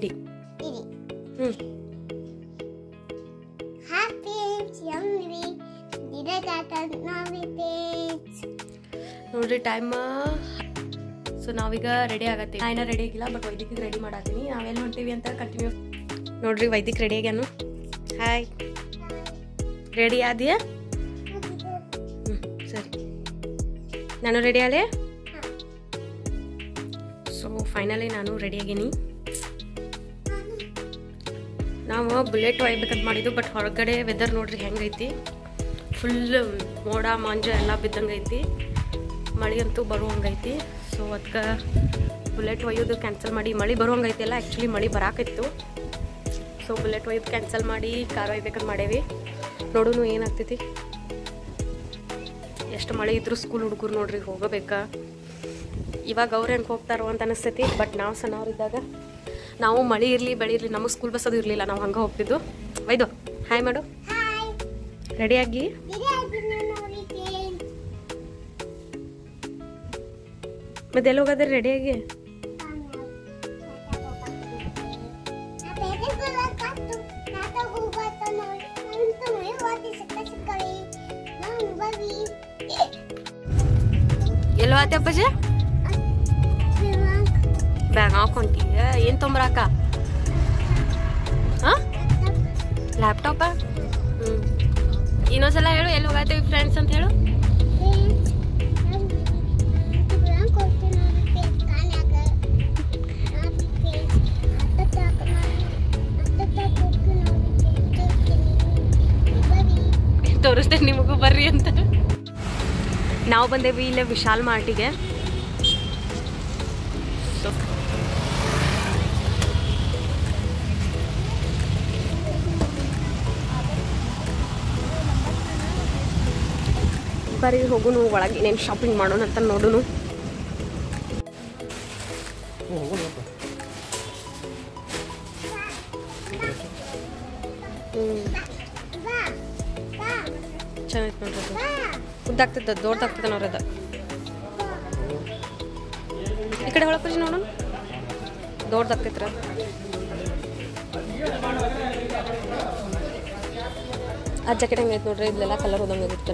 Ready ಇರಿ ಹ್ಞೂ happy ಯಮ್ವಿ ಗಿಡದಾಟ ನಾವಿ ಪೇಜ್ ನೋಡ್ರಿ ಟೈಮ್ ಸೊ ನಾವೀಗ ರೆಡಿ ಆಗತ್ತೆ ನಾ ಇನ್ನೂ ರೆಡಿ ಆಗಿಲ್ಲ ಬಟ್ ವೈದ್ಯಕಿಗೆ ರೆಡಿ ಮಾಡತ್ತೀನಿ ನಾವೆಲ್ಲಿ ಹೊಂಟೀವಿ ಅಂತ ಕಂಟಿನ್ಯೂ ನೋಡ್ರಿ ವೈದ್ಯಕ್ ರೆಡಿ ಆಗ್ಯಾನು ಹಾಯ್ ರೆಡಿ ಆದ್ಯಾ ಹ್ಞೂ ಸರಿ ನಾನು ರೆಡಿ ಆದೆ ಸೊ ಫೈನಲಿ ನಾನು ರೆಡಿ ಆಗೀನಿ ನಾವು ಬುಲೆಟ್ ಒಯ್ಬೇಕಂತ ಮಾಡಿದ್ದು ಬಟ್ ಹೊರಗಡೆ ವೆದರ್ ನೋಡ್ರಿ ಹೆಂಗೈತಿ ಫುಲ್ ಮೋಡ ಮಂಜ ಎಲ್ಲ ಬಿದ್ದಂಗೈತಿ ಮಳೆ ಅಂತೂ ಬರುವಂಗೈತಿ ಸೊ ಅದಕ್ಕೆ ಬುಲೆಟ್ ಒಯ್ಯೋದು ಕ್ಯಾನ್ಸಲ್ ಮಾಡಿ ಮಳೆ ಬರುವಂಗೈತಿ ಅಲ್ಲ ಆ್ಯಕ್ಚುಲಿ ಮಳೆ ಬರಾಕಿತ್ತು ಸೊ ಬುಲೆಟ್ ಒಯ್ಯೋದು ಕ್ಯಾನ್ಸಲ್ ಮಾಡಿ ಕಾರ್ ಒಯ್ಬೇಕಂತ ಮಾಡೇವಿ ನೋಡೋನು ಏನಾಗ್ತೈತಿ ಎಷ್ಟು ಮಳೆ ಇದ್ರೂ ಸ್ಕೂಲ್ ಹುಡುಗರು ನೋಡ್ರಿ ಹೋಗಬೇಕಾ ಇವಾಗ ಅವ್ರು ಹೆಂಗೆ ಹೋಗ್ತಾರೋ ಅಂತ ಅನಿಸ್ತೈತಿ ಬಟ್ ನಾವು ಸಣ್ಣವ್ರಿದ್ದಾಗ ನಾವು ಮಳೆ ಇರಲಿ ಬೆಳೆ ಇರಲಿ ನಮಗೆ ಸ್ಕೂಲ್ ಬಸ್ ಅದು ಇರಲಿಲ್ಲ ನಾವು ಹಂಗೆ ಹೋಗ್ತಿದ್ದು ವೈದು ಹಾಯ್ ಮಾಡು ಹಾಯ್ ರೆಡಿಯಾಗಿ ಗಿಡ ನೋಡಿ ಪೇಜ್ ಮತ್ತೆ ಎಲ್ಲಿ ಹೋಗೋದ್ರೆ ರೆಡಿಯಾಗಿ ಎಲ್ಲೋ ಆತೆ ಅಪ್ಪಾಜಿ ಬ್ಯಾಗ್ ಹಾಕೊಂತೀಯ ಏನು ತೊಂಬರಾಕ ಹಾಂ ಲ್ಯಾಪ್ಟಾಪ ಹ್ಞೂ ಇನ್ನೊಂದ್ಸಲ ಹೇಳು ಎಲ್ಲಿ ಹೋಗತ್ತೀವಿ ಫ್ರೆಂಡ್ಸ್ ಅಂತ ಹೇಳು ತೋರಿಸ್ತೇನೆ ನಿಮಗೂ ಬರ್ರಿ ಅಂತ ನಾವು ಬಂದೇವಿ ಇಲ್ಲೇ ವಿಶಾಲ್ ಮಾರ್ಟಿಗೆ ಸೊ ಬರ್ರಿ ಹೋಗುನು ಒಳಗೆ ಏನೇನು ಶಾಪಿಂಗ್ ಮಾಡೋಣ ಅಂತ ನೋಡುನು ಹ್ಞೂ ಚೆನ್ನಾಗಿತ್ತು ನೋಡ್ರಿ ಅದು ಉದ್ದಾಗ್ತದ ದೊಡ್ಡದಾಗ್ತದ ನೋಡ್ರಿ ಅದು ಈ ಕಡೆ ಹೊಳಪಜಿ ನೋಡೋಣ ದೊಡ್ಡದಾಗ್ತೈತ್ರ ಆ ಜಾಕೆಟ್ ಹೆಂಗೈತೆ ನೋಡ್ರಿ ಇಲ್ಲೆಲ್ಲ ಕಲರ್ ಹೋದಂಗೆ ಆಗೈತೆ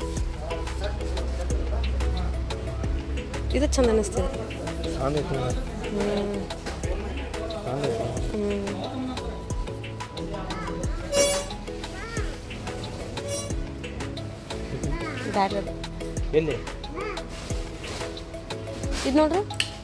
ಇದು ಚಂದ ಅನಿಸ್ತದೆ ಚಂದ ಐತಿ ಹ್ಞೂ ಚಂದ ಐತಿ ಹ್ಞೂ ಬ್ಯಾಡ್ರಿ ಅದು ಎಲ್ಲಿ ಇದು ನೋಡ್ರಿ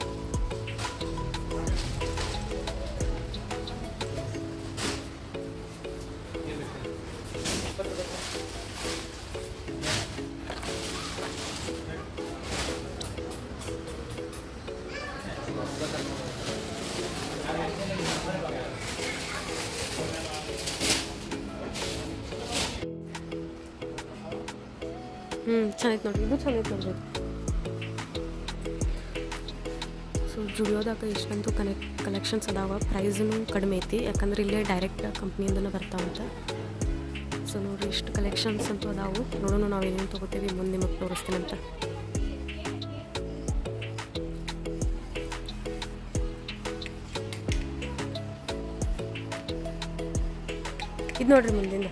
ಹ್ಞೂ ಚೆನ್ನಾಗಿತ್ತು ನೋಡ್ರಿ ಇದು ಚೆನ್ನಾಗಿತ್ತು ನೋಡ್ರಿ ಸೊ ಜುಡಿಯೋದಾಗ ಇಷ್ಟೊಂದು ಕನೆಕ್ ಕಲೆಕ್ಷನ್ಸ್ ಅದಾವ ಪ್ರೈಸ್ನು ಕಡಿಮೆ ಐತಿ ಯಾಕಂದ್ರೆ ಇಲ್ಲೇ ಡೈರೆಕ್ಟ್ ಕಂಪ್ನಿಯಿಂದನೇ ಬರ್ತಾವಂತ ಸೊ ನೋಡ್ರಿ ಇಷ್ಟು ಕಲೆಕ್ಷನ್ಸ್ ಅಂತೂ ಅದಾವು ನೋಡೋಣ ನಾವು ಏನೇನು ತೊಗೋತೀವಿ ಮುಂದೆ ನಿಮಗೆ ತೋರಿಸ್ತೀನಿ ಅಂತ ಇದು ನೋಡ್ರಿ ಮುಂದಿಂದ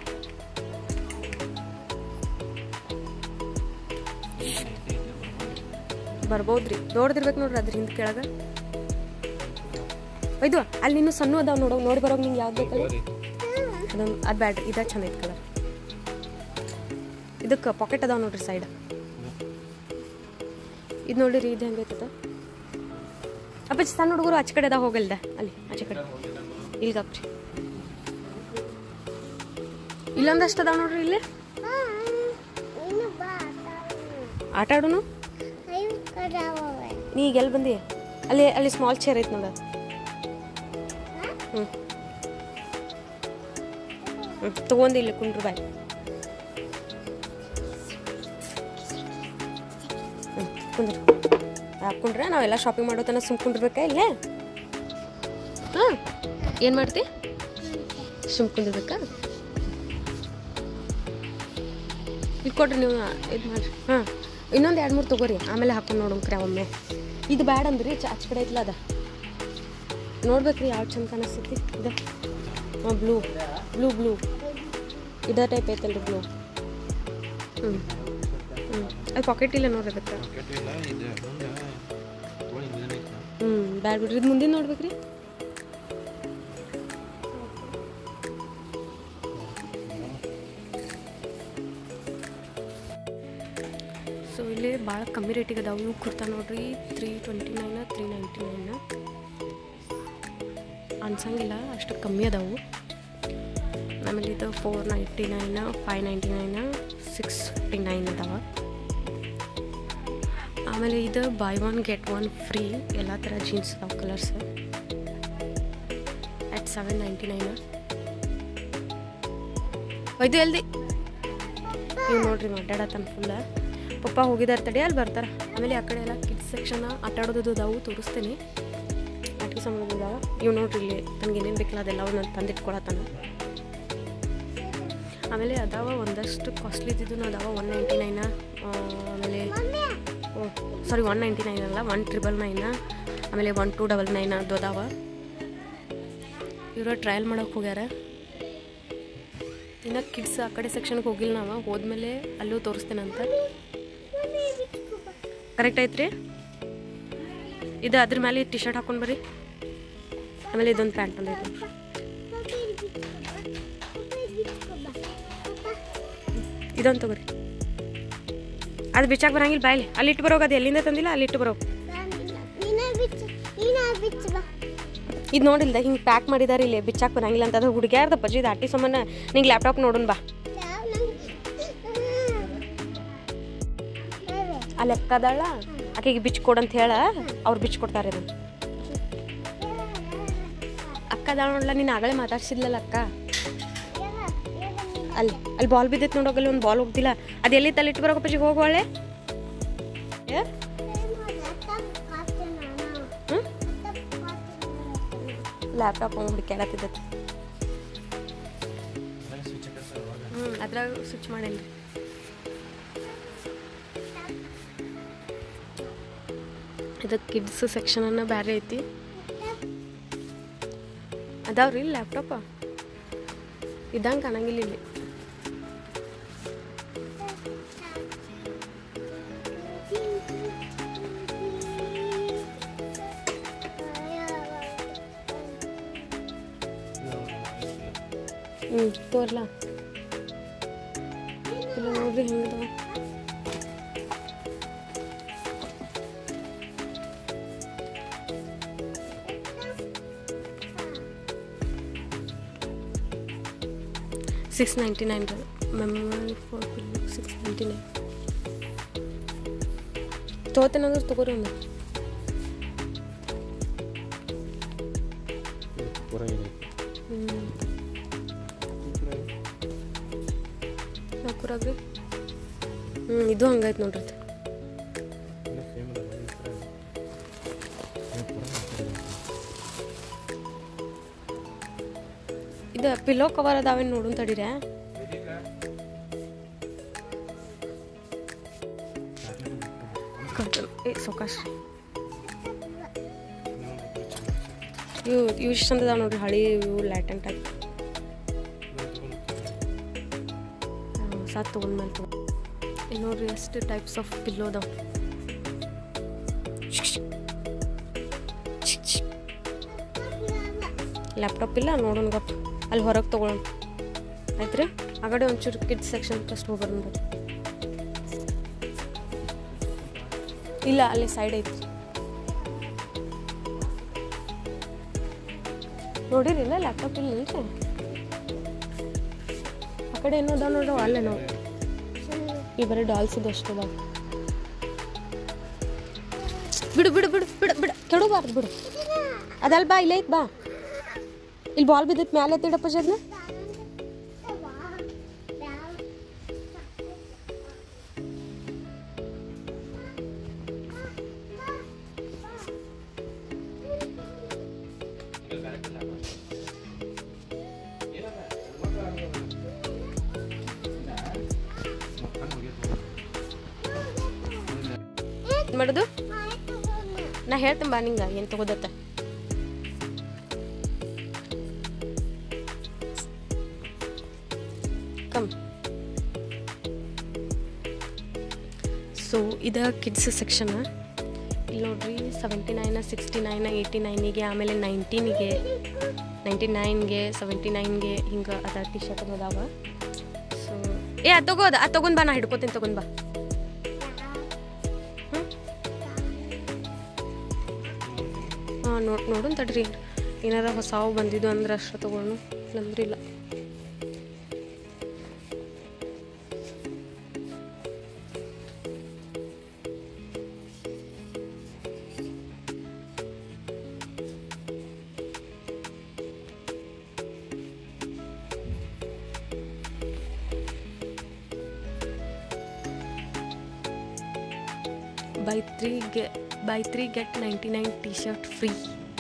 ಬರ್ಬೋದ್ರಿ ದೊಡ್ಡದಿರ್ಬೇಕು ನೋಡ್ರಿ ಅದ್ರ ಹಿಂದೆ ಕೆಳಗೆ ಒಯ್ದು ಅಲ್ಲಿ ನೀನು ಸಣ್ಣ ಅದಾವ ನೋಡೋ ನೋಡಿ ಬರೋದು ನಿಂಗೆ ಯಾವ್ದು ಬೇಕಲ್ಲ ಅದೊಂದು ಅದು ಬ್ಯಾಡ್ರಿ ಇದ ಚಂದ ಐತೆ ಕಲರ್ ಇದಕ್ಕೆ ಪಾಕೆಟ್ ಅದಾವ ನೋಡ್ರಿ ಸೈಡ್ ಇದು ನೋಡಿರಿ ಇದು ಹೆಂಗೈತದ ಅಪ್ಪಾಜಿ ಸಣ್ಣ ಹುಡುಗರು ಆಚೆ ಕಡೆ ಅದಾವ ಹೋಗಲ್ದ ಅಲ್ಲಿ ಆಚೆ ಕಡೆ ಇಲ್ಗಪ್ರಿ ಇಲ್ಲೊಂದಷ್ಟು ಅದಾವ ನೋಡ್ರಿ ಇಲ್ಲಿ ಆಟ ಆಡೋನು ನೀ ಈಗ ಎಲ್ಲಿ ಬಂದಿ ಅಲ್ಲಿ ಅಲ್ಲಿ ಸ್ಮಾಲ್ ಚೇರ್ ಐತೆ ನೋಡ ಹ್ಞೂ ಹ್ಞೂ ತೊಗೊಂಡು ಇಲ್ಲಿ ಕುಂಡ್ರು ಬಾಯ್ ಹ್ಞೂ ಕುಂದ್ರಿ ಹಾಕ್ಕೊಂಡ್ರೆ ನಾವೆಲ್ಲ ಶಾಪಿಂಗ್ ಮಾಡೋ ತನಕ ಸುಮ್ ಕುಂಡ್ರಬೇಕಾ ಇಲ್ಲೇ ಹಾಂ ಏನು ಮಾಡ್ತಿ ಸುಮ್ ಕುಂದಿರ್ಬೇಕಾ ಇದು ಕೊಡ್ರಿ ನೀವು ಇದು ಮಾಡ್ರಿ ಹಾಂ ಇನ್ನೊಂದು ಎರಡು ಮೂರು ತೊಗೋರಿ ಆಮೇಲೆ ಹಾಕೊಂಡು ನೋಡೋಣ ಕ್ರೆ ಒಮ್ಮೆ ಇದು ಬ್ಯಾಡ ಅಂದ್ರಿ ಚ ಆಚೆ ಕಡೆ ಐತ್ಲ ಅದ ನೋಡ್ಬೇಕ್ರಿ ಯಾವ ಚಂದ ಕಾಣಿಸ್ತೈತಿ ಇದೆ ಹಾಂ ಬ್ಲೂ ಬ್ಲೂ ಬ್ಲೂ ಇದೇ ಟೈಪ್ ಐತಲ್ರಿ ಬ್ಲೂ ಹ್ಞೂ ಹ್ಞೂ ಅಲ್ಲಿ ಪಾಕೆಟ್ ಇಲ್ಲ ನೋಡ್ರಿ ಅದಕ್ಕೆ ಇಲ್ಲ ಇದು ಮುಂದೆ ತೋಳಿ ಇದನ್ನ ಐತ್ನ. ಹ್ಞೂ ಬ್ಯಾಡ ಬಿಡ್ರಿ ಇದು ಮುಂದಿನ ನೋಡ್ಬೇಕ್ರಿ ಸೊ ಇಲ್ಲಿ ಭಾಳ ಕಮ್ಮಿ ರೇಟಿಗೆ ಅದಾವೆ ಇವು ಕುರ್ತಾ ನೋಡ್ರಿ three twenty nine three ninety nine ಅನ್ಸಂಗಿಲ್ಲ ಅಷ್ಟು ಕಮ್ಮಿ ಅದಾವು ಆಮೇಲೆ ಇದು four ninety nine five ninety nine six fifty nine ಅದಾವ ಆಮೇಲೆ ಇದು buy one get one free ಎಲ್ಲ ಥರ ಜೀನ್ಸ್ ಅದಾವ colours at seven ninety nine ಒಯ್ದು ಎಲ್ದಿ ನೀವು ನೋಡ್ರಿ ಮಾತಾಡತ್ತಾನ ಫುಲ್ಲ ಪಪ್ಪ ಹೋಗಿದಾರೆ ತಡಿ ಅಲ್ಲಿ ಬರ್ತಾರೆ ಆಮೇಲೆ ಆ ಕಡೆ ಎಲ್ಲ ಕಿಡ್ಸ್ ಸೆಕ್ಷನ್ ಆಟ ಆಡೋದು ಅದಾವು ತೋರಿಸ್ತೀನಿ ಆಟಿಕೆ ಸಾಮಾನು ಅದಾವ ಇವು ನೋಡ್ರಿ ಇಲ್ಲಿ ತನಗೆ ಏನೇನು ಬೇಕಲ್ಲ ಅದೆಲ್ಲ ನಾನು ತಂದಿಟ್ಕೊಳತ್ತಾನ ಆಮೇಲೆ ಅದಾವ ಒಂದಷ್ಟು ಕಾಸ್ಟ್ಲಿ ಇದ್ದಿದ್ದು ಅದಾವ ಒನ್ ನೈಂಟಿ ನೈನ ಆಮೇಲೆ oh sorry one ninety nine ಅಲ್ಲ ಒನ್ ಟ್ರಿಬಲ್ ನೈನ ಆಮೇಲೆ ಒನ್ ಟು ಡಬಲ್ ನೈನ್ ಅದು ಅದಾವ ಇವರು ಟ್ರಯಲ್ ಮಾಡೋಕೆ ಹೋಗ್ಯಾರ ಇನ್ನು ಕಿಡ್ಸ್ ಆ ಕಡೆ ಸೆಕ್ಷನ್ಗೆ ಹೋಗಿಲ್ಲ ನಾವು ಹೋದ್ಮೇಲೆ ಅಲ್ಲೂ ತೋರಿಸ್ತೇನಂತ ಕರೆಕ್ಟ್ ಐತ್ರಿ ಇದು ಅದ್ರ ಮೇಲೆ ಟಿ ಶರ್ಟ್ ಹಾಕೊಂಡು ಬರ್ರಿ ಆಮೇಲೆ ಇದೊಂದು ಪ್ಯಾಂಟ್ ಒಂದು ಐತೆ ಇದೊಂದು ತಗೋರಿ ಅದು ಬಿಚ್ಚಾಕ್ ಬರಂಗಿಲ್ಲ ಬಾಯ್ಲಿ ಅಲ್ಲಿ ಇಟ್ಟು ಬರೋಗ ಅದು ಎಲ್ಲಿಂದ ತಂದಿಲ್ಲ ಅಲ್ಲಿ ಇಟ್ಟು ಬರೋ ನೀನೇ ಬಿಚ್ಚು ನೀನೇ ಬಿಚ್ಚು ಬಾ ಇದು ನೋಡಿಲ್ದ ಹಿಂಗೆ ಪ್ಯಾಕ್ ಮಾಡಿದಾರೆ ಇಲ್ಲಿ ಬಿಚ್ಚಾಕ್ ಬರಂಗಿಲ್ಲ ಅಂತ ಅದು ಹುಡುಗ್ಯಾರ್ದ ಪಜ್ಜಿ ಇದು ಆಟಿ ಸಂಬಂಧ ನಿಂಗೆ ಲ್ಯಾಪ್ಟಾಪ್ ನೋಡೋಣ ಬಾ ಯಾವ ನಂಗೆ ಆ ಲೆಕ್ಕ ಅದಾಳ ಆಕೆಗೆ ಬಿಚ್ಚು ಕೊಡಂತ ಹೇಳ ಅವ್ರು ಬಿಚ್ಚು ಕೊಡ್ತಾರೆ ಇದನ್ನು ಅಕ್ಕ ಅದಾಳ ನೋಡ್ಲ ನೀನು ಆಗಲೇ ಮಾತಾಡ್ಸಿದ್ಲಲ್ಲ ಅಕ್ಕ ಅಲ್ಲಿ ಅಲ್ಲಿ ಬಾಲ್ ಬಿದ್ದೈತೆ ನೋಡೋಗಲ್ಲಿ ಒಂದು ಬಾಲ್ ಹೋಗ್ತಿಲ್ಲ ಅದು ಎಲ್ಲಿ ತಲೆ ಇಟ್ಟು ಬರೋಕಪ್ಪ ಹೋಗಿ ಒಳ್ಳೆ ಹ್ಞೂ ಲ್ಯಾಪ್ಟಾಪ್ ಅವ್ನು ಹುಡುಕ್ಯಾಡತ್ತಿದ್ದೈತೆ ಆಮೇಲೆ switch ಹಾಕಿರ್ತಾರೆ ಅವಾಗ. ಹ್ಞೂ ಅದ್ರಾಗ ಸ್ವಿಚ್ ಮಾಡೇನಿ ಇದು ಕಿಡ್ಸ್ ಸೆಕ್ಷನನ್ನು ಬೇರೆ ಐತಿ ಅದಾವ್ರಿ ಲ್ಯಾಪ್ಟಾಪ ಇದ್ದಂಗೆ ಕಾಣಂಗಿಲ್ಲ ಇಲ್ಲಿ ಹ್ಞೂ ತೋರ್ಲಾ ಇಲ್ಲ ನೋಡ್ರಿ ಹೆಂಗದ six ninety nine memory four six ninety nine ತಗೋತೇನಂದ್ರೆ ತಗೋರಿ ಒಂದು ಪೂರ ಏನೈತಿ ಹ್ಞೂ ನಾಲ್ಕೂರಾಗ್ರಿ ಹ್ಞೂ ಇದು ಹಂಗೈತೆ ನೋಡ್ರಿ ಇದು. ಇನ್ನು ಸೇಮ್ ಅದ ಈ ಥರ ಏ, ಪೂರ ಐತಿ. ಇದು ಪಿಲ್ಲೋ ಕವರ್ ಅದಾವೇನು ನೋಡು ತಡೀರ ಏ ಸೊಕಾಶ್ ಇವು ಇವು ಇಷ್ಟು ಚಂದ ಅದಾವ ನೋಡ್ರಿ ಹಳಿ ಇವು ಲ್ಯಾಟನ್ ಟೈಪ್ ಸಾತ್ ತೊಗೊಂಡ್ಮೇಲೆ ತಗೋ ಇಲ್ಲಿ ನೋಡ್ರಿ ಎಷ್ಟು ಟೈಪ್ಸ್ ಆಫ್ ಪಿಲ್ಲೋ ಅದಾವ ಲ್ಯಾಪ್ಟಾಪ್ ಇಲ್ಲ ನೋಡೋಣ ಗಪ್ ಅಲ್ಲಿ ಹೊರಗೆ ತೊಗೊಳೋಣ ಆಯ್ತು ರೀ ಆ ಕಡೆ ಒಂಚೂರು ಕಿಡ್ಸ್ ಸೆಕ್ಷನ್ ಫಸ್ಟ್ ಹೋಗೋಣ ನೋಡಿ ಇಲ್ಲ ಅಲ್ಲಿ ಸೈಡ್ ಐತಿ ನೋಡಿರಿ ಇಲ್ಲ ಲ್ಯಾಪ್ಟಾಪ್ ಇಲ್ಲ ಇಲ್ರಿ ಆ ಕಡೆ ಏನೋ ಅದಾವ ನೋಡ್ರಿ ಅಲ್ಲೇ ನಾವು ಈ ಬರೀ ಡಾಲ್ಸ್ ಇದು ಅಷ್ಟು ಅದಾವ ಬಿಡು ಬಿಡು ಬಿಡು ಬಿಡು ಬಿಡು ಕೆಡಬಾರ್ದು ಬಿಡು ಅದಲ್ ಬಾ ಇಲ್ಲೇ ಐತ್ ಬಾ ಇಲ್ಲಿ ಬಾಲ್ ಬಿದ್ದೈತೆ ಮ್ಯಾಲೆ ಎತ್ತಿಡಪ್ಪ ಜದ್ನ ಏನ್ ಮಾಡೋದು ನಾ ಹೇಳ್ತೀನಿ ಬಾ ನಿಂಗೆ ಏನು ತಗೋದತ್ತ ಸೊ ಇದು ಕಿಡ್ಸ್ ಸೆಕ್ಷನ್ ಇಲ್ಲಿ ನೋಡ್ರಿ seventy nine sixty nine eighty ನೈನಿಗೆ ಆಮೇಲೆ ನೈನ್ಟೀನಿಗೆ ನೈಂಟಿ ನೈನ್ಗೆ ಸೆವೆಂಟಿ ನೈನ್ಗೆ ಹಿಂಗೆ ಅದ ಟಿ ಶರ್ಟ್ ಅದಾವ ಸೊ ಏ ಅದು ತಗೋ ಅದು ತಗೊಂಡ್ ಬಾ ನಾ ಹಿಡ್ಕೋತೀನಿ ತಗೊಂಡ್ ಬಾ ಹಾಂ ನೋಡ್ ನೋಡೋಣ ತಡ್ರಿ ಏನಾರ ಹೊಸಾವು ಬಂದಿದ್ದು ಅಂದ್ರೆ ಅಷ್ಟು ತಗೊಳ್ಳೋಣ ಇಲ್ಲಂದ್ರೆ ಇಲ್ಲ ಬೈ ತ್ರೀ ಗೆ buy three get ninety nine T shirt free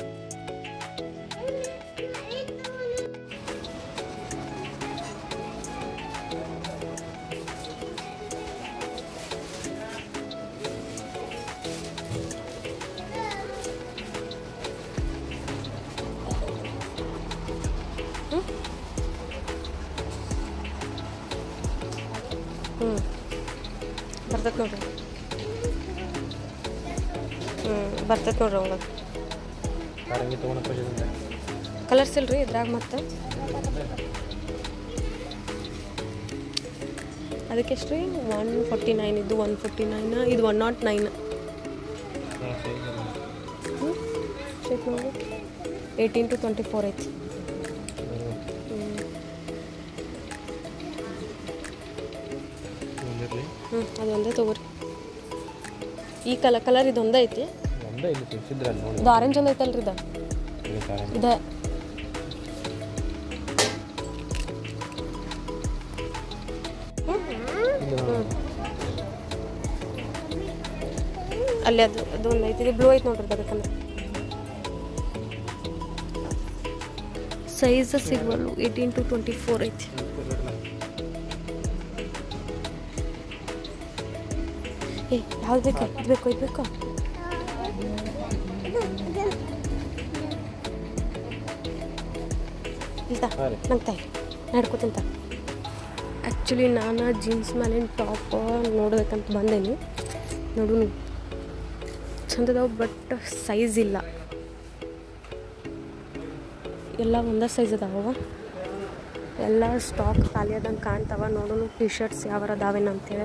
ಹ್ಞೂ ಬರ್ತೈತೆ ನೋಡ್ರಿ ಹ್ಞೂ ಬರ್ತೈತೆ ನೋಡ್ರಿ ಅವಂಗ ಕಾರಂಗಿ ತೊಗೊಂಡು ಪಂಚದಂತೆ ಕಲರ್ಸ್ ಇಲ್ರಿ ಇದ್ರಾಗ ಮತ್ತೆ ಅದಕ್ಕೆ ಎಷ್ಟು ರೀ ಒನ್ ಫೋರ್ಟಿ ನೈನ್ ಇದು ಒನ್ ಫೋರ್ಟಿ ನೈನ್ ಇದು ಒನ್ ನಾಟ್ ನೈನ್ ಹಾಂ ಸರಿ ಚೆಕ್ ನೋಡಿ ಏಯ್ಟೀನ್ ಟು ಟ್ವೆಂಟಿ ಫೋರ್ ಐತಿ ಒಂದಿರಲಿ ಹ್ಞೂ ಅದು ಒಂದೇ ತೊಗೋರಿ ಈ ಕಲ ಕಲರ್ ಇದು ಒಂದೇ ಐತಿ ಒಂದೇ ಇಲ್ಲಿ ಸಿಕ್ಸಿದ್ರಲ್ಲ ನೋಡಿ ಇದು ಆರೆಂಜ್ ಒಂದು ಐತಲ್ರಿ ಇದು ಇದು ಕಾರಂಗಿ ಇದೆ ಇದು ನೋಡಿ. ಅಲ್ಲಿ ಅದು ಅದು ಒಂದು ಐತಿ ಇದು ಬ್ಲೂ ಐತಿ ನೋಡ್ರಿ ಅದಕ್ಕಂದ್ರೆ ಸೈಜ್ ಸಿಗ್ವಲ್ಲು ಏಯ್ಟೀನ್ ಟು ಟ್ವೆಂಟಿ ಫೋರ್ ಐತಿ ಏ ಯಾವ್ದು ಬೇಕು ಇದು ಬೇಕು ಇದು ಬೇಕು ಇಲ್ಲ ಹಾಂ ರೀ ನಂಗೆ ತಾಯಿ ನಡ್ಕೋತಿಂತ ಆ್ಯಕ್ಚುಲಿ ನಾನು ಜೀನ್ಸ್ ಮೇಲಿನ ಟಾಪ್ ನೋಡ್ಬೇಕಂತ ಬಂದೇನಿ ನೋಡು ಚಂದ ಅದಾವ ಬಟ್ ಸೈಜ್ ಇಲ್ಲ ಎಲ್ಲ ಒಂದೇ ಸೈಜ್ ಅದಾವ ಎಲ್ಲ ಸ್ಟಾಕ್ ಖಾಲಿ ಆದಂಗೆ ಕಾಣ್ತಾವ ನೋಡೋಣ ಟಿ ಶರ್ಟ್ಸ್ ಯಾವಾರ ಅದಾವೇನ ಅಂತೇಳಿ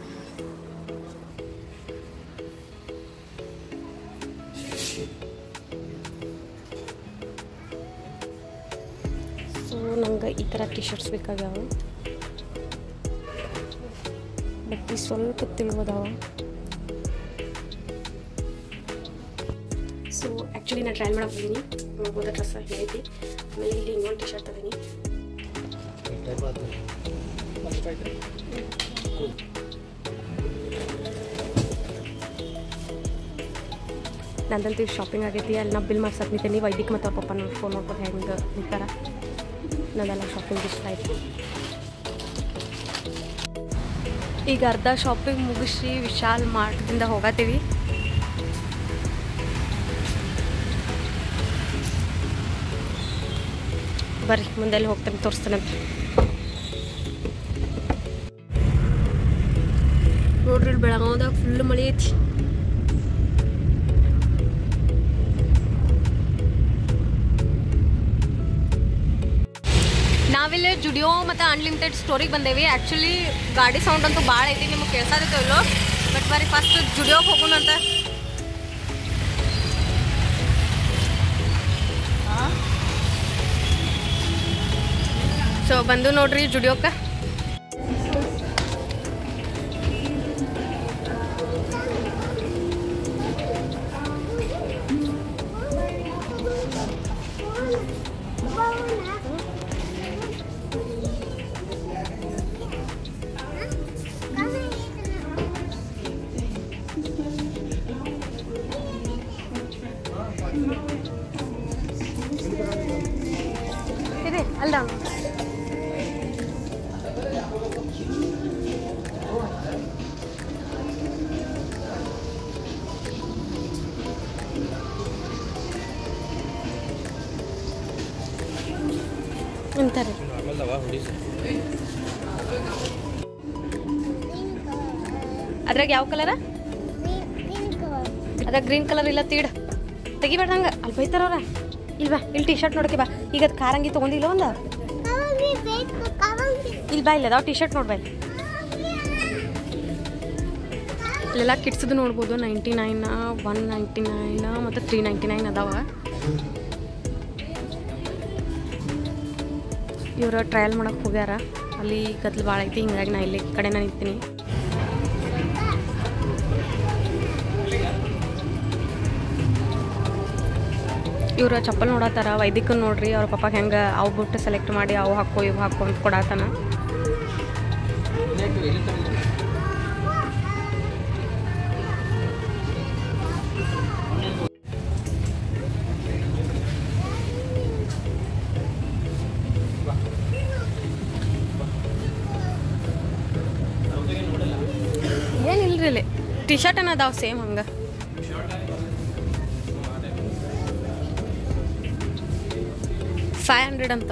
ಸೊ ನಂಗೆ ಈ ಥರ ಟಿ ಶರ್ಟ್ಸ್ ಬೇಕಾಗ್ಯಾವ ಬಟ್ ಈ ಸ್ವಲ್ಪ ತಿಳಿವದಾವ ಸೊ ಆ್ಯಕ್ಚುಲಿ ನಾನು ಟ್ರೈ ಮಾಡಕ್ಕೆ ಬಂದೀನಿ ನೋಡ್ಬೋದು ಡ್ರೆಸ್ ಹೇಳೈತಿ ಆಮೇಲೆ ಇಲ್ಲಿ ಇನ್ನೊಂದು ಟಿ ಶರ್ಟ್ ಅದೀನಿ ನಂದಂತೂ ಶಾಪಿಂಗ್ ಆಗೈತಿ ಅಲ್ಲಿ ನಾ ಬಿಲ್ ಮಾಡ್ಸಕ್ಕೆ ನಿಂತೀನಿ ವೈದಿಕ್ ಮತ್ತು ಅವ್ರ ಪಪ್ಪನ ಫೋನ್ ಮಾಡ್ಕೊಂಡು ಹೆಂಗೆ ನಿಂತಾರ ನಂದೆಲ್ಲ ಶಾಪಿಂಗ್ ಇಷ್ಟ ಆಯ್ತು ಈಗ ಅರ್ಧ ಶಾಪಿಂಗ್ ಮುಗಿಸಿ ವಿಶಾಲ್ ಮಾರ್ಟ್ದಿಂದ ಹೋಗತ್ತೀವಿ ಬರ್ರಿ ಮುಂದೆಲ್ಲಿ ಹೋಗ್ತೇನೆ ತೋರಿಸ್ತೇನಂತ ನೋಡ್ರಿ ಇಲ್ಲಿ ಬೆಳಗಾವದಾಗ ಫುಲ್ ಮಳೆ ಐತಿ ನಾವಿಲ್ಲಿ ಜುಡಿಯೋ ಮತ್ತು ಅನ್ಲಿಮಿಟೆಡ್ ಸ್ಟೋರಿಗೆ ಬಂದೇವಿ ಆ್ಯಕ್ಚುಲಿ ಗಾಡಿ ಸೌಂಡ್ ಅಂತೂ ಭಾಳ ಐತಿ ನಿಮಗೆ ಕೇಳ್ಸಾದಿತ್ತು ಇಲ್ಲೋ ಬಟ್ ಬರೀ ಫಸ್ಟ್ ಜುಡಿಯೋಗೆ ಹೋಗೋಣ ಅಂತ ಸೊ ಬಂದು ನೋಡ್ರಿ ಜುಡಿಯೋಕ್ಕೆ ಇದೆ ಅಲ್ಲ ಅಂತಾರೆ ಆಮೇಲೆ ಅವ ಹೊಡಿಸಿ ಅದ್ರಾಗ ಯಾವ ಕಲರ ಅದ್ರಾಗ ಗ್ರೀನ್ ಕಲರ್ ಇಲ್ಲ ತೀಡ್ ತೆಗಿಬೇಡ ಹಂಗೆ ಅಲ್ಲಿ ಬೈತಾರ ಅವ್ರ ಇಲ್ವಾ ಇಲ್ಲಿ ಟಿ ಶರ್ಟ್ ನೋಡಕ್ಕೆ ಬಾ ಈಗ ಅದು ಕಾರಂಗಿ ತೊಗೊಂಡಿಲ್ಲ ಒಂದು ಇಲ್ಲಿ ಬಾ ಇಲ್ಲ ಅದಾವ ಟಿ ಶರ್ಟ್ ನೋಡ್ಬಾ ಇಲ್ಲಿ. ಇಲ್ಲೆಲ್ಲ ಕಿಡ್ಸ್ದು ನೋಡ್ಬೋದು ninety nine one ninety nine ಮತ್ತು ತ್ರೀ ನೈಂಟಿ ನೈನ್ ಅದಾವ ಇವರು ಟ್ರಯಲ್ ಮಾಡಕ್ಕೆ ಹೋಗ್ಯಾರ ಅಲ್ಲಿ ಗದ್ಲು ಭಾಳ ಐತಿ ಹಿಂಗಾಗಿ ನಾ ಇಲ್ಲಿ ಈ ಕಡೆನೇ ನಿಂತೀನಿ ಇವ್ರು ಚಪ್ಪಲ್ ನೋಡತ್ತಾರ ವೈದಿಕನ್ ನೋಡ್ರಿ ಅವ್ರ ಪಪ್ಪ ಹೆಂಗೆ ಅವು ಬಿಟ್ಟು ಸೆಲೆಕ್ಟ್ ಮಾಡಿ ಅವು ಹಾಕೋ ಇವು ಹಾಕೋ ಅಂತ ಕೊಡತ್ತಾನ ಏನಿಲ್ರಿ ಇಲ್ಲಿ ಟಿ ಶರ್ಟ್ ಏನ ಅದಾವ ಸೇಮ್ ಹಂಗೆ ಫೈವ್ ಹಂಡ್ರೆಡ್ ಅಂತ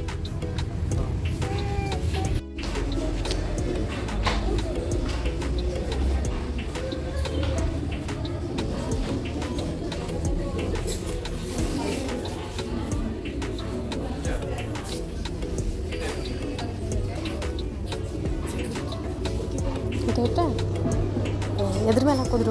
ಗೊತ್ತಾಯ್ತಾ ಎದ್ರ ಮೇಲೆ ಹಾಕೋದ್ರು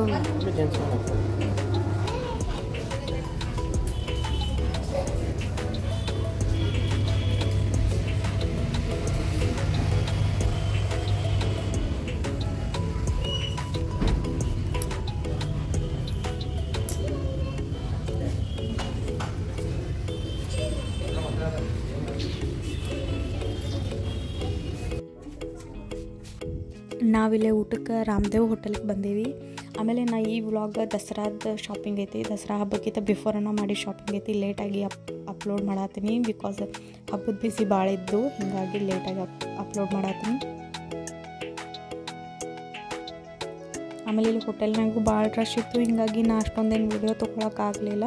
ನಾವಿಲ್ಲೇ ಊಟಕ್ಕೆ ರಾಮದೇವ್ ಹೋಟೆಲ್ಗೆ ಬಂದೇವಿ ಆಮೇಲೆ ನಾ ಈ ವ್ಲಾಗ್ ದಸರಾದ ಶಾಪಿಂಗ್ ಐತಿ ದಸರಾ ಹಬ್ಬಕ್ಕಿಂತ ಬಿಫೋರನ್ನ ಮಾಡಿ ಶಾಪಿಂಗ್ ಐತಿ ಲೇಟಾಗಿ ಅಪ್ ಅಪ್ಲೋಡ್ ಮಾಡತ್ತೀನಿ ಬಿಕಾಸ್ ಹಬ್ಬದ ಬಿಸಿ ಭಾಳ ಇದ್ದು ಹೀಗಾಗಿ ಲೇಟಾಗಿ ಅಪ್ ಅಪ್ಲೋಡ್ ಮಾಡತ್ತೀನಿ ಆಮೇಲೆ ಇಲ್ಲಿ ಹೋಟೆಲ್ನಾಗೂ ಭಾಳ ರಶ್ ಇತ್ತು ಹಿಂಗಾಗಿ ನಾ ಅಷ್ಟೊಂದೇನು ವಿಡಿಯೋ ತೊಗೊಳಕ್ಕಾಗಲಿಲ್ಲ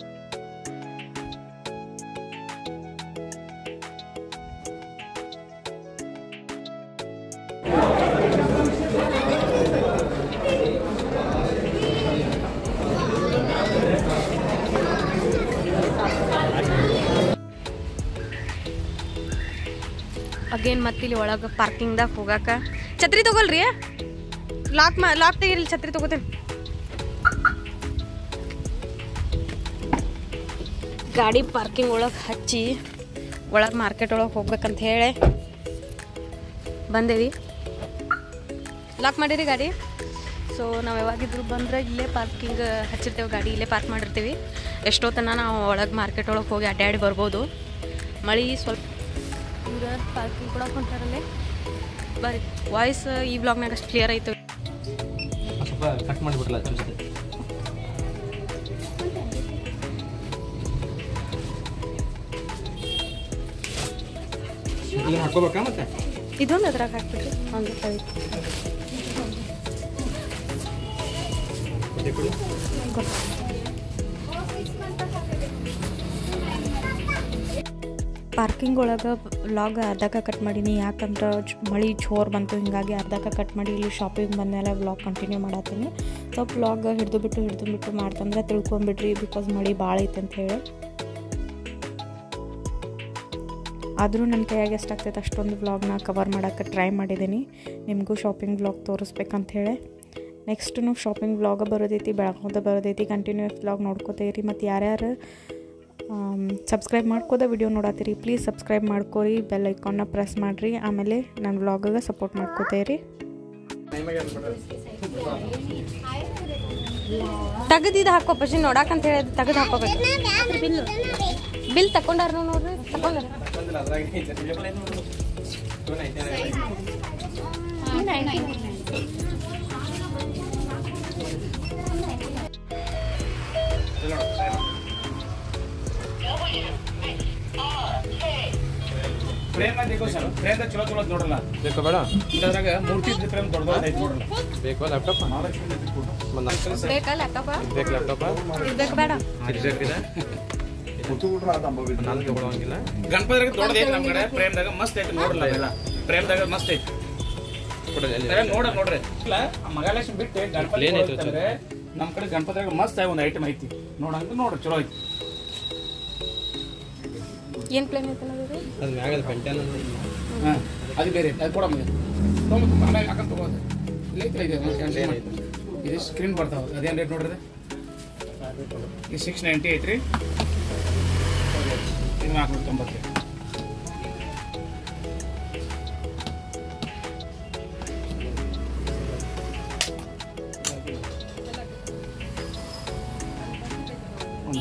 ಅಗೇನ್ ಮತ್ತಿಲ್ಲಿ ಒಳಗೆ ಪಾರ್ಕಿಂಗ್ದಾಗ ಹೋಗಾಕ ಛತ್ರಿ ತಗೊಳ್ರಿ ಲಾಕ್ ಮಾ ಲಾಕ್ ತೆಗೀರಿ ಛತ್ರಿ ತಗೋತೇನೆ ಗಾಡಿ ಪಾರ್ಕಿಂಗ್ ಒಳಗೆ ಹಚ್ಚಿ ಒಳಗೆ ಮಾರ್ಕೆಟ್ ಒಳಗೆ ಹೋಗ್ಬೇಕಂತ ಹೇಳಿ ಬಂದೇವಿ ಲಾಕ್ ಮಾಡಿರಿ ಗಾಡಿ ಸೊ ನಾವು ಯಾವಾಗಿದ್ರು ಬಂದ್ರೆ ಇಲ್ಲೇ ಪಾರ್ಕಿಂಗ್ ಹಚ್ಚಿರ್ತೇವೆ ಗಾಡಿ ಇಲ್ಲೇ ಪಾರ್ಕ್ ಮಾಡಿರ್ತೀವಿ ಎಷ್ಟೊತ್ತನ ನಾವು ಒಳಗೆ ಮಾರ್ಕೆಟ್ ಒಳಗೆ ಹೋಗಿ ಅಡ್ಡಾಡಿ ಬರ್ಬೋದು ಮಳೆ ಸ್ವಲ್ಪ ಇವ್ರ ಪಾರ್ಕಿಂಗ್ ಕೂಡ ಹೊಂಟಾರಲ್ಲೇ ಬರೀ ವಾಯ್ಸ್ ಈ ಬ್ಲಾಗ್ನಾಗ ಅಷ್ಟು ಕ್ಲಿಯರ್ ಆಯ್ತು ಸ್ವಲ್ಪ ಕಟ್ ಮಾಡಿಬಿಟ್ರಲ್ಲ ಚುಚ್ಚಿದೆ ಇದನ್ನ ಹಾಕೋಬೇಕಾ ಮತ್ತೆ ಇದೊಂದು ಅದ್ರಾಗ ಹಾಕ್ಬಿಟ್ರಿ ಒಂದು ಕೈ ಮತ್ತೆ ಕೊಡಿ ಪಾರ್ಕಿಂಗ್ ಒಳಗೆ ಲಾಗ್ ಅರ್ಧಕ್ಕೆ ಕಟ್ ಮಾಡೀನಿ ಯಾಕಂದ್ರೆ ಜ್- ಮಳೆ ಜೋರು ಬಂತು ಹಿಂಗಾಗಿ ಅರ್ಧಕ್ಕೆ ಕಟ್ ಮಾಡಿ ಇಲ್ಲಿ ಶಾಪಿಂಗ್ ಬಂದಮೇಲೆ ವ್ಲಾಗ್ ಕಂಟಿನ್ಯೂ ಮಾಡತ್ತೀನಿ ಸ್ವಲ್ಪ ವ್ಲಾಗ್ ಹಿಡಿದು ಬಿಟ್ಟು ಹಿಡಿದು ಬಿಟ್ಟು ಮಾಡ್ತಂದ್ರೆ ತಿಳ್ಕೊಂಬಿಡ್ರಿ ಬಿಕಾಸ್ ಮಳೆ ಭಾಳ ಐತೆ ಅಂತ ಹೇಳಿ ಆದರೂ ನನ್ನ ಕೈಯಾಗೆ ಎಷ್ಟಾಗ್ತೈತೆ ಅಷ್ಟೊಂದು ವ್ಲಾಗ್ನ ಕವರ್ ಮಾಡೋಕ್ಕೆ ಟ್ರೈ ಮಾಡಿದ್ದೀನಿ ನಿಮಗೂ ಶಾಪಿಂಗ್ ವ್ಲಾಗ್ ತೋರಿಸ್ಬೇಕಂತ ಹೇಳಿ ನೆಕ್ಸ್ಟು ಶಾಪಿಂಗ್ ವ್ಲಾಗ ಬರೋದೈತಿ ಬೆಳಗಾವ್ದ ಬರೋದೈತಿ ಕಂಟಿನ್ಯೂಸ್ ವ್ಲಾಗ್ ನೋಡ್ಕೋತೀರಿ ಮತ್ತು ಯಾರ್ಯಾರು ಸಬ್ಸ್ಕ್ರೈಬ್ ಮಾಡ್ಕೋದ ವಿಡಿಯೋ ನೋಡತ್ತೀರಿ ಪ್ಲೀಸ್ ಸಬ್ಸ್ಕ್ರೈಬ್ ಮಾಡ್ಕೋರಿ ಬೆಲ್ ಐಕಾನ್ನ ಪ್ರೆಸ್ ಮಾಡಿರಿ ಆಮೇಲೆ ನನ್ನ ವ್ಲಾಗಿಗೆ ಸಪೋರ್ಟ್ ಮಾಡ್ಕೋತೀರಿ ತೆಗ್ದಿದ್ದು ಹಾಕೋ ಪಶಿ ನೋಡಾಕಂತ ಹೇಳಿ ತೆಗೆದು ಹಾಕೋಬೇಕು ಬಿಲ್ ಬಿಲ್ ತಕೊಂಡಾರ ನೋಡ್ರಿ ತಕೊಂಡಾರ ಫ್ರೇಮ್ देखो ಸರ್ ಫ್ರೇಮ್ ಚಲೋ ಚಲೋ ನೋಡಲ್ಲ ಬೇಕಾ ಬೇಡ ಇದ್ರಾಗ ಮೂರ್ತಿ ಫ್ರೇಮ್ ದೊಡ್ಡ ಐತಿ ನೋಡ್ರಲ್ಲ ಬೇಕು ಲ್ಯಾಪ್ಟಾಪ್ ಬೇಕಾ ಲ್ಯಾಪ್ಟಾಪ ಬೇಕು ಲ್ಯಾಪ್ಟಾಪ್ ಇರ್ಬೇಕು ಬೇಡ ಇದು ಬೇಕಿದೆ ನಾನು ತಗೊಳಂಗಿಲ್ಲ ಗಣಪತಿಗೆ ದೊಡ್ಡದ ಐತಿ ನಮ್ಮ ಕಡೆ ಫ್ರೇಮ್ದಾಗ ಮಸ್ತ್ ಐತಿ ನೋಡಲ್ಲ ಎಲ್ಲ ಫ್ರೇಮ್ದಾಗ ಮಸ್ತ್ ಐತಿ ಸರಿ, ನೋಡ ನೋಡ್ರಿ ಇಲ್ಲ ಆ ಮಹಾಲಕ್ಷ್ಮಿ ಬಿಟ್ಟು ಗಣಪತಿ Plain ಐತೆ ಹೋಗ್ತಂದ್ರೆ ನಮ್ಮ ಕಡೆ ಗಣಪತಿಯಾಗ ಮಸ್ತ್ ಆಗಿ ಒಂದು ಐಟಮ್ ಐತಿ ನೋಡಂಗ ನೋಡ್ರಿ ಚಲೋ ಐತಿ ಏನು ಪ್ಲೇನ್ ಐತಲ್ಲ ಅದು ಅದು ಮ್ಯಾಗದ ಪೆಂಟೆನ್ ಹಾ ಅದು ಬೇರೆ ಅದು ಕೊಡ ಮುಂದೆ ತೊಗೊಂಬ ಆಮೇಲೆ ಹಾಕೊಂಡ್ ತಗೋದು ಇಲ್ಲ ಇದೆ ಒಂದು cancel ಮಾಡಿ. ಇದು ಸ್ಕ್ರೀನ್ ಬರ್ತಾವ ಅದೇನು ರೇಟ್ ನೋಡ್ರಿ ಇದು ಸಿಕ್ಸ್ ನೈಂಟಿ ಐತ್ರಿ ಇದು ನಾಲ್ಕುನೂರ ತೊಂಬತ್ತು ಒಂದು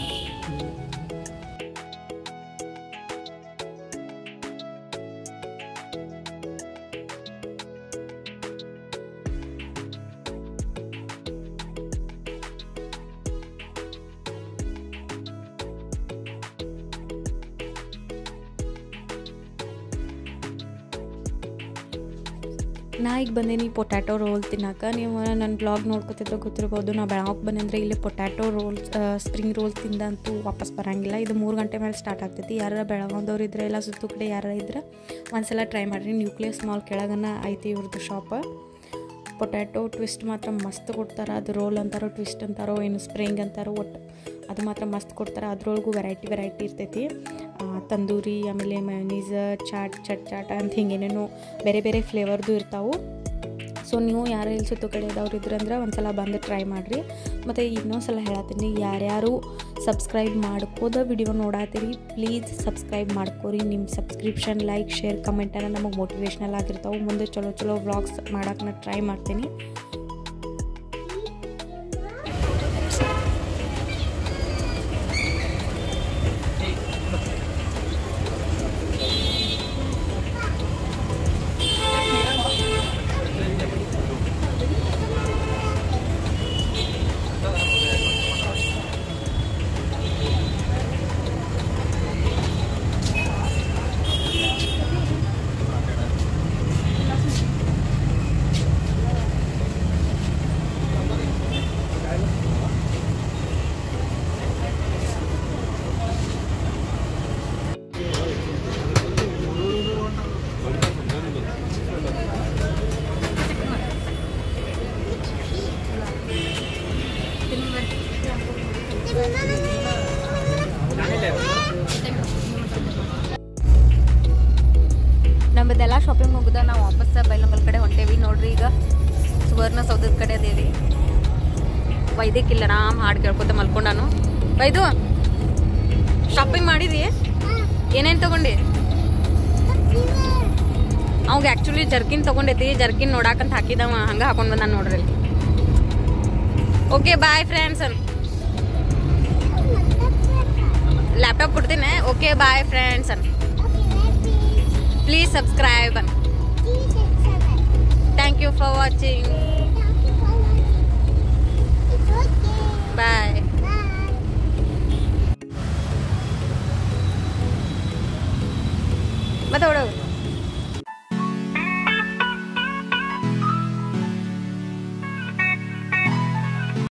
ನಾ ಈಗ ಬಂದೀನಿ ಪೊಟ್ಯಾಟೊ ರೋಲ್ ತಿನ್ನಕ್ಕೆ ನೀವು ನನ್ನ ಬ್ಲಾಗ್ ನೋಡ್ಕೊತಿದ್ರೆ ಗೊತ್ತಿರ್ಬೋದು ನಾ ಬೆಳಗ್ಗೆ ಬಂದಂದ್ರೆ ಇಲ್ಲಿ ಪೊಟ್ಯಾಟೊ ರೋಲ್ ಸ್ಪ್ರಿಂಗ್ ರೋಲ್ ತಿಂದಂತೂ ವಾಪಸ್ ಬರಂಗಿಲ್ಲ ಇದು ಮೂರು ಗಂಟೆ ಮೇಲೆ ಸ್ಟಾರ್ಟ್ ಆಗ್ತೈತಿ ಯಾರು ಬೆಳಗಾವ್ದವ್ರು ಇದ್ರೆ ಇಲ್ಲ ಸುತ್ತು ಕಡೆ ಯಾರು ಇದ್ರೆ ಒಂದ್ಸಲ ಟ್ರೈ ಮಾಡಿರಿ ನ್ಯೂಕ್ಲಿಯಸ್ ಮಾಲ್ ಕೆಳಗನ ಐತಿ ಇವ್ರದ್ದು ಶಾಪ್ ಪೊಟ್ಯಾಟೊ ಟ್ವಿಸ್ಟ್ ಮಾತ್ರ ಮಸ್ತ್ ಕೊಡ್ತಾರೆ ಅದು ರೋಲ್ ಅಂತಾರೋ ಟ್ವಿಸ್ಟ್ ಅಂತಾರೋ ಏನು ಸ್ಪ್ರಿಂಗ್ ಅಂತಾರೋ ಒಟ್ಟು ಅದು ಮಾತ್ರ ಮಸ್ತ್ ಕೊಡ್ತಾರೆ ಅದ್ರೊಳಗೂ ವೆರೈಟಿ ವೆರೈಟಿ ಇರ್ತೈತಿ ಆ, ತಂದೂರಿ ಆಮೇಲೆ ಮಯೋನೀಸ್ ಚಾಟ್ ಚಟ್ ಚಾಟ್ ಅಂತ ಹಿಂಗೇನೇನೋ ಬೇರೆ ಬೇರೆ ಫ್ಲೇವರ್ದು ಇರ್ತಾವೆ ಸೊ ನೀವು ಯಾರು ಇಲ್ಲಿ ಸುತ್ತು ಕಡೆ ಇದ್ದವ್ರು ಇದ್ರಂದ್ರೆ ಒಂದ್ಸಲ ಬಂದು ಟ್ರೈ ಮಾಡಿರಿ ಮತ್ತು ಇನ್ನೊಂದ್ಸಲ ಹೇಳತ್ತೀನಿ ಯಾರ್ಯಾರು ಸಬ್ಸ್ಕ್ರೈಬ್ ಮಾಡ್ಕೋದ ವಿಡಿಯೋ ನೋಡತ್ತೀರಿ ಪ್ಲೀಸ್ ಸಬ್ಸ್ಕ್ರೈಬ್ ಮಾಡ್ಕೋರಿ ನಿಮ್ಮ ಸಬ್ಸ್ಕ್ರಿಪ್ಷನ್ ಲೈಕ್ ಶೇರ್ ಕಮೆಂಟನ್ನು ನಮಗೆ ಮೋಟಿವೇಶ್ನಲ್ ಆಗಿರ್ತಾವೆ ಮುಂದೆ ಚಲೋ ಚಲೋ ವ್ಲಾಗ್ಸ್ ಮಾಡೋಕೆ ನಾನು ಟ್ರೈ ಮಾಡ್ತೀನಿ ನಮ್ಮದೆಲ್ಲ ಶಾಪಿಂಗ್ ಮುಗ್ದ ನಾವು ವಾಪಸ್ ಬೈಲಂಗಲ್ ಕಡೆ ಹೊಂಟೇವಿ ನೋಡ್ರಿ ಈಗ ಸುವರ್ಣ ಸೌಧದ ಕಡೆ ಅದೇವಿ ವೈದ್ಯಕ್ಕಿಲ್ಲ ರಾಮ್ ಹಾಡು ಕೇಳ್ಕೊತ ಮಲ್ಕೊಂಡಾನು ವೈದು ಶಾಪಿಂಗ್ ಮಾಡಿದಿ ಏನೇನು ತಗೊಂಡಿ ಅವಾಗ ಆ್ಯಕ್ಚುಲಿ ಜರ್ಕಿನ್ ತಗೊಂಡೈತಿ ಜರ್ಕಿನ್ ನೋಡಾಕಂತ ಹಾಕಿದವ ಹಂಗೆ ಹಾಕೊಂಡು ಬಂದ ನೋಡ್ರಿ ಓಕೆ ಬಾಯ್ ಫ್ರೆಂಡ್ಸ್ ಲ್ಯಾಪ್ಟಾಪ್ ಕೊಡ್ತೀನಿ okay bye friends please subscribe thank you for watching bye ಮತ್ತೆ ಹೊಡೋದು